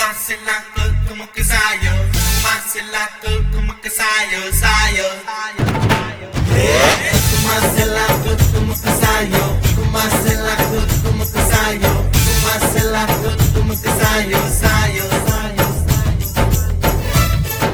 Marcelaco, como que saiu? Marcelaco, como que saiu? Saiu. Marcelaco, como que saiu? Marcelaco, como que saiu? Marcelaco, como que saiu? Saiu, saiu, saiu.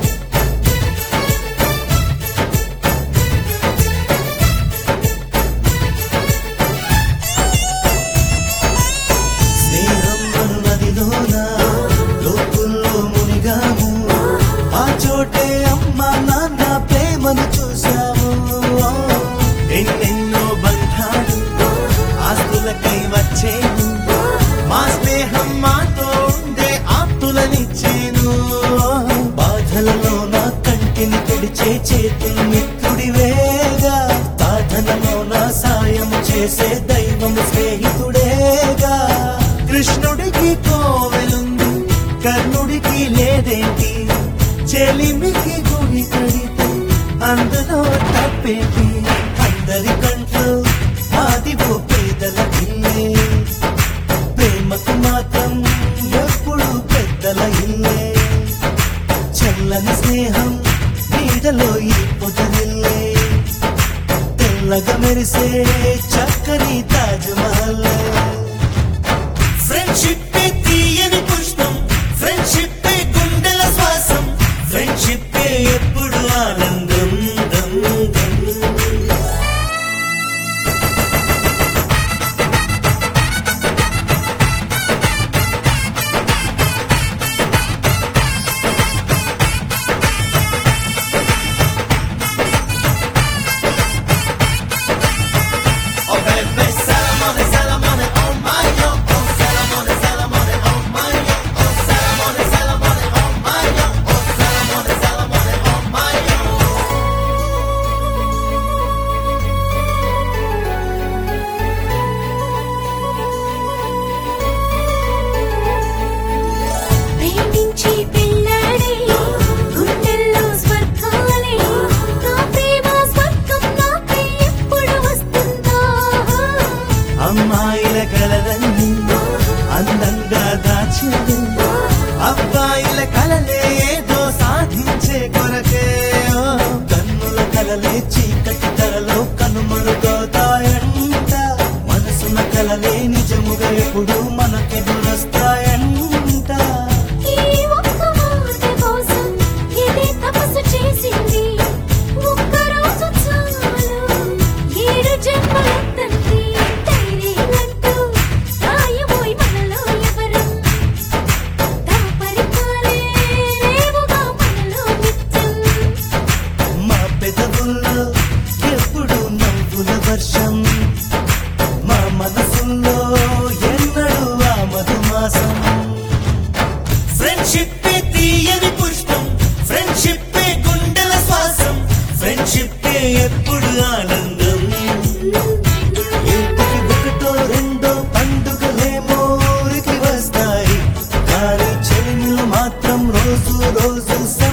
స్నేహం అనునదిలోన లోకుల్లో మునిగాము ఆ చోటే అమ్మ నాన్న ప్రేమను చూశాము ఎన్నెన్నో బంధాలు ఆస్తులకై వచ్చేను మా స్నేహం మాతో ఉండే ఆప్తులనిచ్చేను బాధలలో నా కంటిని తుడిచే చేతులు మిత్రుడివేగా సాధనలో నా సాయం చేసే దైవం స్నేహితుడేగా కృష్ణుడికి కోవెలుంది కర్ణుడికి లేదేంటి చెలిమికి గుడి కడితే అందులో తప్పేంటి అందరి కంట్లో ఆది ఓ పేదల ఇల్లే ప్రేమకు మాత్రం ఎప్పుడు పెద్దల ఇల్లే చల్లని స్నేహం నీడలో ఈ పొదరిల్లే తెల్లగా మెరిసే చక్కని తాజ్ మహల్ ఫ్రెండ్షిప్ తీయని పుష్పం ఫ్రెండ్షిప్ గుండెల శ్వాసం ఫ్రెండ్షిప్ ఎప్పుడు ఆనందం దం దం Oh baby, Salamone, Salamone, oh my yo. Oh Salamone, Salamone, oh my yo. Oh Salamone, Salamone, oh my yo. Oh Salamone, Salamone, oh my yo. ప్రేమించి పెళ్ళాడే గుండెల్లో స్వర్గాలే నా ప్రేమ స్వర్గం నాపై ఎప్పుడు వస్తుందో అమ్మాయిల కలలన్నీ అందంగా దాచింది అబ్బాయిల కలలే ఏదో సాధించే కొరకే ఓ, కన్నుల కలలే చీకటి తరలో కనుమరుగవుతాయంట మనసున కలలే నిజముగా ఎప్పుడు మనకెదురొస్తాయంట ఈ ఒక్క మాట కోసం ఇదే తపస్సు చేసింది ఒక్క రోజు చాలు ఏడు జన్మలెత్తండి ధైర్యమంటూ రాయబోయి మనలో ఎవరం దాపరికాలే లేవుగా మనలో నిత్యం మా పెదవుల్లో ఎప్పుడు నవ్వుల వర్షం మా మనసుల్లో ఎన్నడూ ఆ మధుమాసం ఫ్రెండ్షిప్ తీయని పుష్పం ఫ్రెండ్షిప్ గుండెల శ్వాసం ఫ్రెండ్షిప్ ఎప్పుడు ఆనందం ఇంటికి ఒకటో రెండో పండుగలేమో ఊరికి వస్తాయి కానీ చెలిమిలు మాత్రం రోజు రోజు